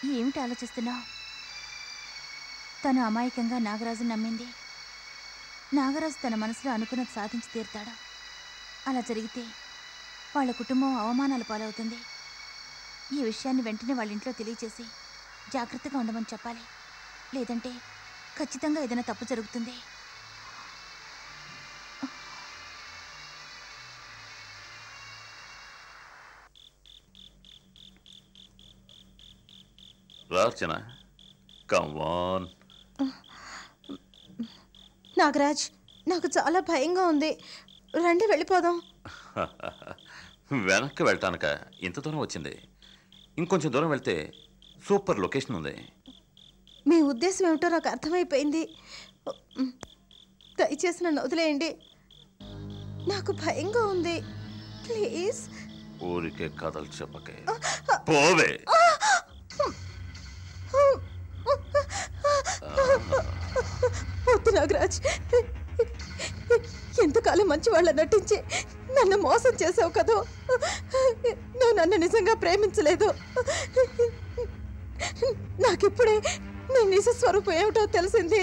ఏమిటి ఆలోచిస్తున్నావు తను అమాయకంగా నాగరాజు నమ్మింది నాగరాజు తన మనసులో అనుకున్నది సాధించి తీరుతాడు అలా జరిగితే వాళ్ళ కుటుంబం అవమానాల పాలవుతుంది ఈ విషయాన్ని వెంటనే వాళ్ళ ఇంట్లో తెలియచేసి జాగ్రత్తగా ఉండమని చెప్పాలి లేదంటే ఖచ్చితంగా ఏదైనా తప్పు జరుగుతుంది రార్చన కమాన్ నాగరాజ్ నాకు చాలా భయంగా ఉంది రండి వెళ్ళిపోదాం వెనక్కి వెళ్ళటానిక ఇంత దూరం వచ్చింది ఇంకొంచెం దూరం వెళ్తే సూపర్ లొకేషన్ ఉంది మీ ఉద్దేశం ఏమిటో నాకు అర్థమైపోయింది దయచేసి నన్ను వదిలేయండి నాకు భయంగా ఉంది ప్లీజ్ ఊరికే కథలు చెప్పకే పోవే వద్దు నాగరాజ్ ఎంతకాలం మంచి వాళ్ళ నటించి నన్ను మోసం చేసావు కదా నువ్వు నన్ను నిజంగా ప్రేమించలేదు నాకిప్పుడే నీ నిజ స్వరూపం ఏమిటో తెలిసింది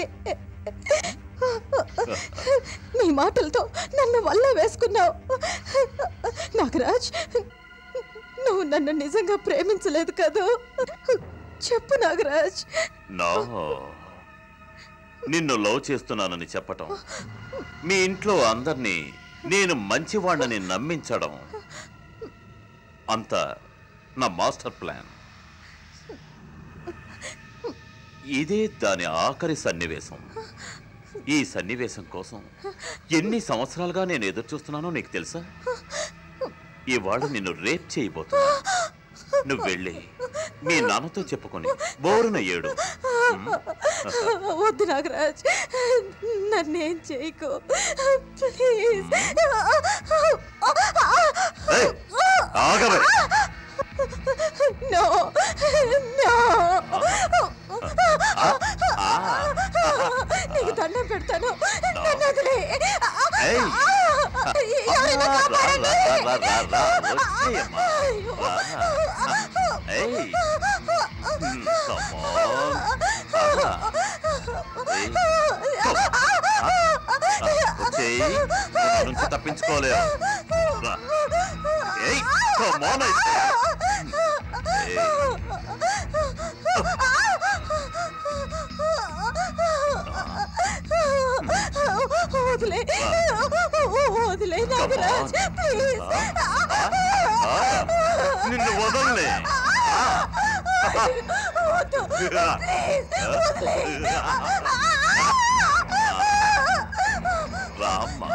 నీ మాటలతో నన్ను వల్ల వేసుకున్నావు నాగరాజ్ నువ్వు నన్ను నిజంగా ప్రేమించలేదు కదా చెప్పు నాగరాజ్ నో నిన్ను లవ్ చేస్తున్నానని చెప్పటం మీ ఇంట్లో అందరినీ నేను మంచివాణ్ణని నమ్మించడం అంత నా మాస్టర్ ప్లాన్ ఇదే దాని ఆఖరి సన్నివేశం ఈ సన్నివేశం కోసం ఎన్ని సంవత్సరాలుగా నేను ఎదురు చూస్తున్నానో నీకు తెలుసా ఇవాళ నిన్ను రేప్ చేయబోతున్నా నువ్వు వెళ్ళి మీ నాన్నతో చెప్పుకొని బోరున ఏడు వద్దు నాగరాజ్ నన్నేం చేయకు ప్లీజ్ ఏయ్, ఆగవే నో నో నీకు దండం పెడతాను నన్ను వదిలే ఏయ్. ఎవరైనా రా, రా, కాపాడండి. రా, రా, రా, రా, వచ్చేయమ్మా. రా. ఏయ్. Hmm, come on. రా. ఏయ్, come on. ఆ, వచ్చేయ్. నువ్వు నా నుంచి తప్పించుకోలేవు రా. ఏయ్, come on అయితే. ఏయ్. వదిలే వదిలే నాగరాజ్ ప్లీజ్ ఆ, నిన్ను వదలలే వద్దు రామ్మా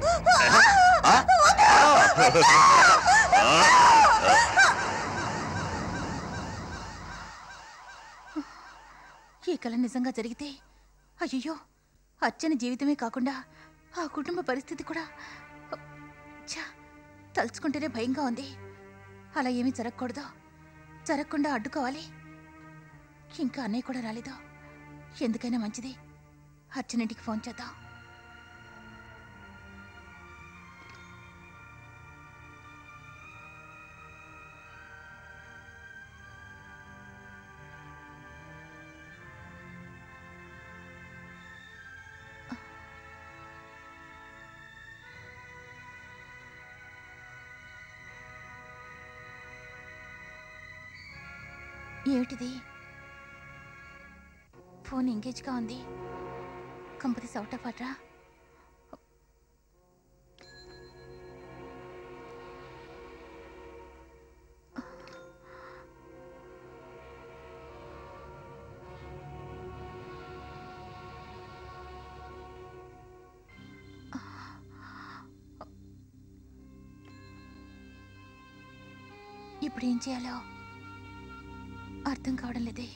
ఈ కళ నిజంగా జరిగితే అయ్యో అచ్చని జీవితమే కాకుండా ఆ కుటుంబ పరిస్థితి కూడా ఛా తలుచుకుంటేనే భయంగా ఉంది అలా ఏమీ జరగకూడదు జరగకుండా అడ్డుకోవాలి ఇంకా అన్నయ్య కూడా రాలేదు ఎందుకైనా మంచిది అచ్చనింటికి ఫోన్ చేద్దాం ఏమిటిది ఫోన్ ఎంగేజ్గా ఉంది కంపెనీ అవుట్ ఆఫ్ అట్రా ఇప్పుడు ఏం చేయాలో అర్థం కావడం లేదే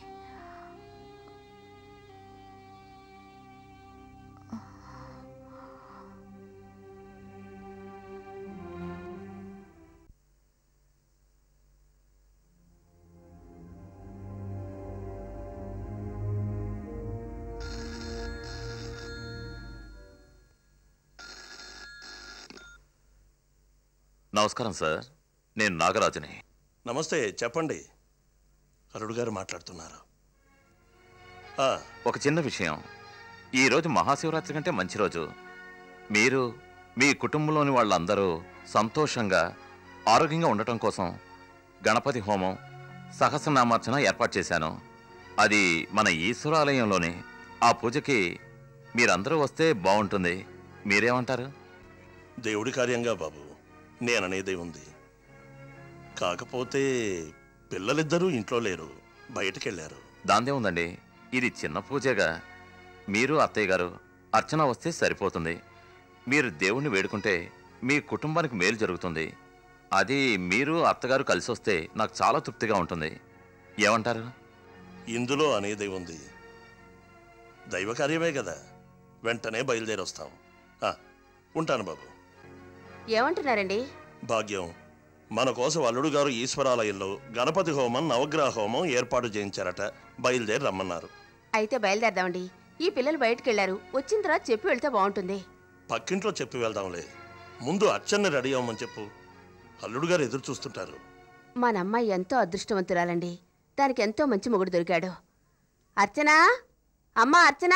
నమస్కారం సార్ నేను నాగరాజుని నమస్తే చెప్పండి అరుడు గారు మాట్లాడుతున్నారు ఆ, ఒక చిన్న విషయం ఈరోజు మహాశివరాత్రి కంటే మంచి రోజు మీరు మీ కుటుంబంలోని వాళ్ళందరూ సంతోషంగా ఆరోగ్యంగా ఉండటం కోసం గణపతి హోమం సహస్రనామార్చన ఏర్పాటు చేశాను అది మన ఈశ్వరాలయంలోనే ఆ పూజకి మీరందరూ వస్తే బాగుంటుంది మీరేమంటారు దేవుడి కార్యంగా బాబు నేననేదే ఉంది కాకపోతే పిల్లలిద్దరూ ఇంట్లో లేరు బయటికెళ్ళారు దాందే ఉందండి ఇది చిన్న పూజగా మీరు అత్తయ్య గారు అర్చన వస్తే సరిపోతుంది మీరు దేవుణ్ణి వేడుకుంటే మీ కుటుంబానికి మేలు జరుగుతుంది అది మీరు అత్తగారు కలిసి వస్తే నాకు చాలా తృప్తిగా ఉంటుంది ఏమంటారు ఇందులో అనేదే ఉంది దైవ కార్యమే కదా వెంటనే బయలుదేరి వస్తాం ఆ, ఉంటాను బాబు ఏమంటున్నారండి భాగ్యం మన కోసం అల్లుడు గారు ఈశ్వరాలయంలో గణపతి హోమం నవగ్రహ హోమం ఏర్పాటు చేయించారట బయలుదేరి రమ్మన్నారు అయితే బయలుదేరదామండి ఈ పిల్లలు బయటికి వెళ్లారు వచ్చిన తర్వాత చెప్పి వెళ్తే బాగుంటుంది పక్కింట్లో చెప్పి వెళ్దాంలే ముందు అచ్చన్ని రెడీ అవ్వమని చెప్పు అల్లుడు గారు ఎదురు చూస్తుంటారు మన అమ్మాయి ఎంతో అదృష్టవంతురాలండి దానికి ఎంతో మంచి మొగుడు దొరికాడు అర్చనా అమ్మా అర్చనా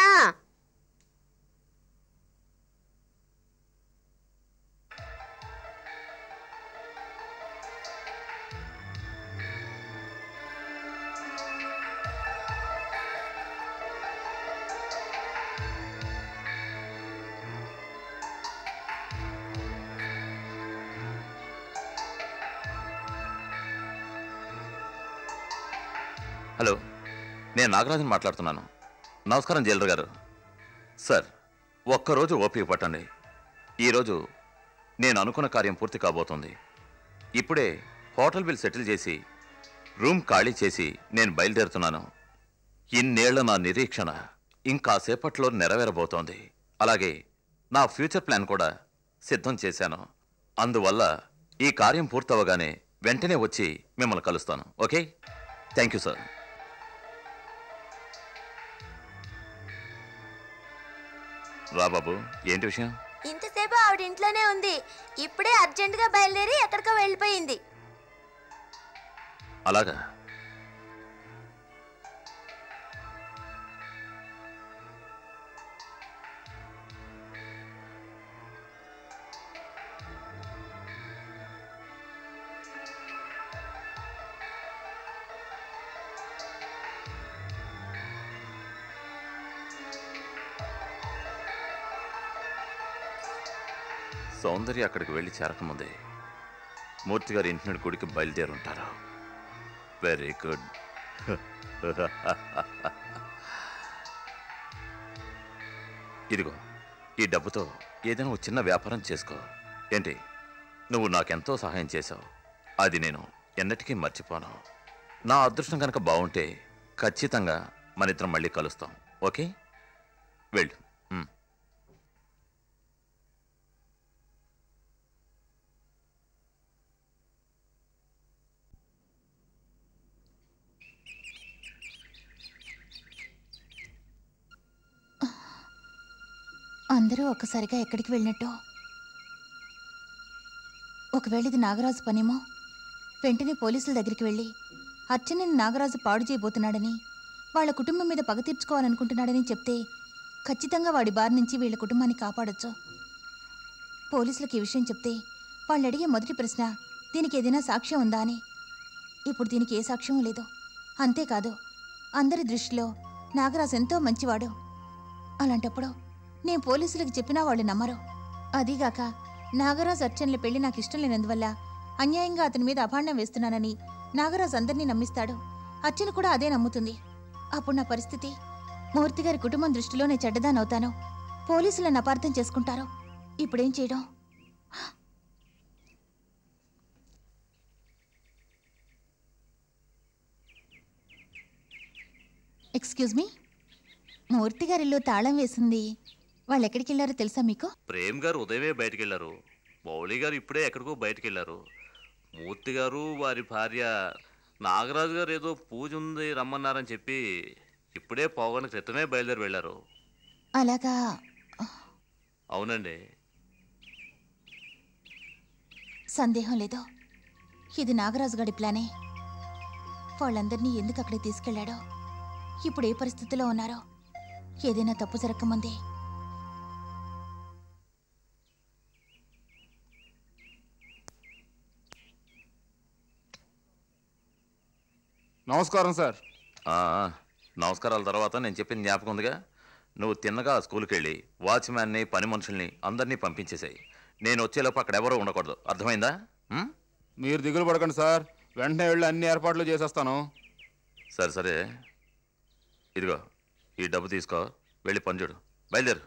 హలో నేను నాగరాజన్ మాట్లాడుతున్నాను నమస్కారం జైలర్ గారు సార్ ఒక్కరోజు ఓపిక పట్టండి ఈరోజు నేను అనుకున్న కార్యం పూర్తి కాబోతుంది ఇప్పుడే హోటల్ బిల్ సెటిల్ చేసి రూమ్ ఖాళీ చేసి నేను బయలుదేరుతున్నాను ఇన్నేళ్ల నా నిరీక్షణ ఇంకాసేపట్లో నెరవేరబోతోంది అలాగే నా ఫ్యూచర్ ప్లాన్ కూడా సిద్ధం చేశాను అందువల్ల ఈ కార్యం పూర్తవగానే వెంటనే వచ్చి మిమ్మల్ని కలుస్తాను ఓకే థ్యాంక్ యూ సార్ రా బాబు ఏంటి విషయం ఇంతసేపు ఆవిడ ఇంట్లోనే ఉంది ఇప్పుడే అర్జెంటుగా బయలుదేరి ఎక్కడికో వెళ్ళిపోయింది అలాగా సౌందర్య అక్కడికి వెళ్ళి చేరకముందే మూర్తి గారి ఇంటి నుండి గుడికి బయలుదేరుంటారు వెరీ గుడ్ ఇదిగో ఈ డబ్బుతో ఏదైనా ఒక చిన్న వ్యాపారం చేసుకో ఏంటి నువ్వు నాకెంతో సహాయం చేశావు అది నేను ఎన్నటికీ మర్చిపోను నా అదృష్టం కనుక బాగుంటే ఖచ్చితంగా మన ఇద్దరం మళ్ళీ కలుస్తాం ఓకే వెళ్ళు ఉమ్. అందరూ ఒక్కసారిగా ఎక్కడికి వెళ్ళినట్టు ఒకవేళ ఇది నాగరాజు పనేమో వెంటనే పోలీసుల దగ్గరికి వెళ్ళి అర్చనని నాగరాజు పాడు చేయబోతున్నాడని వాళ్ళ కుటుంబం మీద పగ తీర్చుకోవాలనుకుంటున్నాడని చెప్తే ఖచ్చితంగా వాడి బారి నుంచి వీళ్ళ కుటుంబాన్ని కాపాడొచ్చు పోలీసులకు ఈ విషయం చెప్తే వాళ్ళు అడిగే మొదటి ప్రశ్న దీనికి ఏదైనా సాక్ష్యం ఉందా అని ఇప్పుడు దీనికి ఏ సాక్ష్యం లేదు అంతేకాదు అందరి దృష్టిలో నాగరాజు ఎంతో మంచివాడు అలాంటప్పుడు నేను పోలీసులకు చెప్పినా వాళ్ళు నమ్మరు అదీగాక నాగరాజు అర్చనల పెళ్లి నాకు ఇష్టం లేనందువల్ల అన్యాయంగా అతని మీద అభాండం వేస్తున్నానని నాగరాజు అందరినీ నమ్మిస్తాడు అర్చన కూడా అదే నమ్ముతుంది అప్పుడు నా పరిస్థితి మూర్తి గారి కుటుంబం దృష్టిలో నేను చెడ్డదానవుతాను పోలీసులను అపార్థం చేసుకుంటారు ఇప్పుడేం చేయడం ఎక్స్క్యూజ్ మీ మూర్తి గారిలో తాళం వేసింది వాళ్ళు ఎక్కడికి వెళ్ళారో తెలుసా మీకు ప్రేమ్ గారు ఉదయమే బయటికి వెళ్ళారు మౌళి గారు ఇప్పుడే ఎక్కడికో బయటికి వెళ్ళారు మూర్తి గారు వారి భార్య నాగరాజు గారు ఏదో పూజ ఉంది రమ్మన్నారని చెప్పి ఇప్పుడే పోగొని క్రితమే బయలుదేరి వెళ్ళారు అలాగా అవునండి సందేహం లేదు ఇది నాగరాజు గారి ప్లానే వాళ్ళందరినీ ఎందుకు అక్కడికి తీసుకెళ్లాడో ఇప్పుడు ఏ పరిస్థితిలో ఉన్నారో ఏదైనా తప్పు జరగకముందే నమస్కారం సార్ ఆ, నమస్కారాల తర్వాత నేను చెప్పిన జ్ఞాపకం ఉందిగా నువ్వు తిన్నగా ఆ స్కూల్కి వెళ్ళి వాచ్మ్యాన్ని పని మనుషుల్ని అందరినీ పంపించేసాయి నేను వచ్చేలోపు అక్కడ ఎవరూ ఉండకూడదు అర్థమైందా ఉం? మీరు దిగులు పడకండి సార్ వెంటనే వెళ్ళి అన్ని ఏర్పాట్లు చేసేస్తాను సరే సరే ఇదిగో ఈ డబ్బు తీసుకో వెళ్ళి పని చూడు బయలుదేరు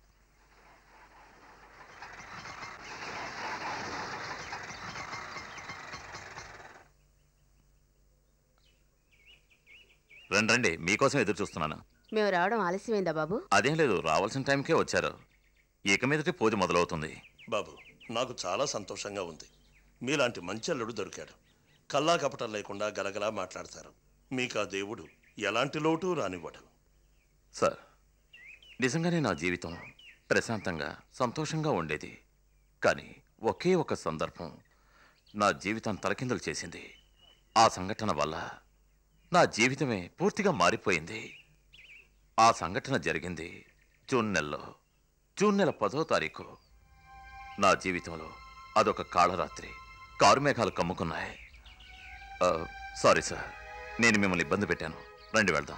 రండి రండి మీకోసం ఎదురు చూస్తున్నాను మేము రావడం ఆలస్యమైందా బాబు అదేం లేదు రావాల్సిన టైంకే వచ్చారు ఇక మీదటి పూజ మొదలవుతుంది బాబు నాకు చాలా సంతోషంగా ఉంది మీలాంటి మంచి అల్లుడు దొరికాడు కల్లా కపటం లేకుండా గలగలా మాట్లాడతారు మీకు ఆ దేవుడు ఎలాంటి లోటు రానివ్వడు సార్ నిజంగానే నా జీవితం ప్రశాంతంగా సంతోషంగా ఉండేది కానీ ఒకే ఒక సందర్భం నా జీవితం తలకిందులు చేసింది ఆ సంఘటన వల్ల నా జీవితమే పూర్తిగా మారిపోయింది ఆ సంఘటన జరిగింది జూన్ నెలలో జూన్ నెల పదో తారీఖు నా జీవితంలో అదొక కాళరాత్రి కారు మేఘాలు కమ్ముకున్నాయి ఆ, సారీ సార్ నేను మిమ్మల్ని ఇబ్బంది పెట్టాను రండి వెళ్దాం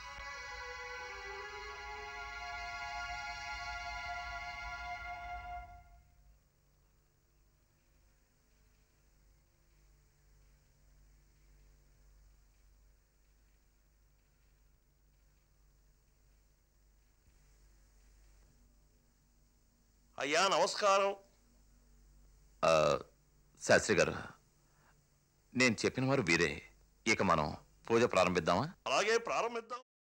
అయ్యా నమస్కారం ఆ, శాస్త్రి గారు నేను చెప్పిన వారు వీరే ఇక మనం పూజ ప్రారంభిద్దామా అలాగే ప్రారంభిద్దాం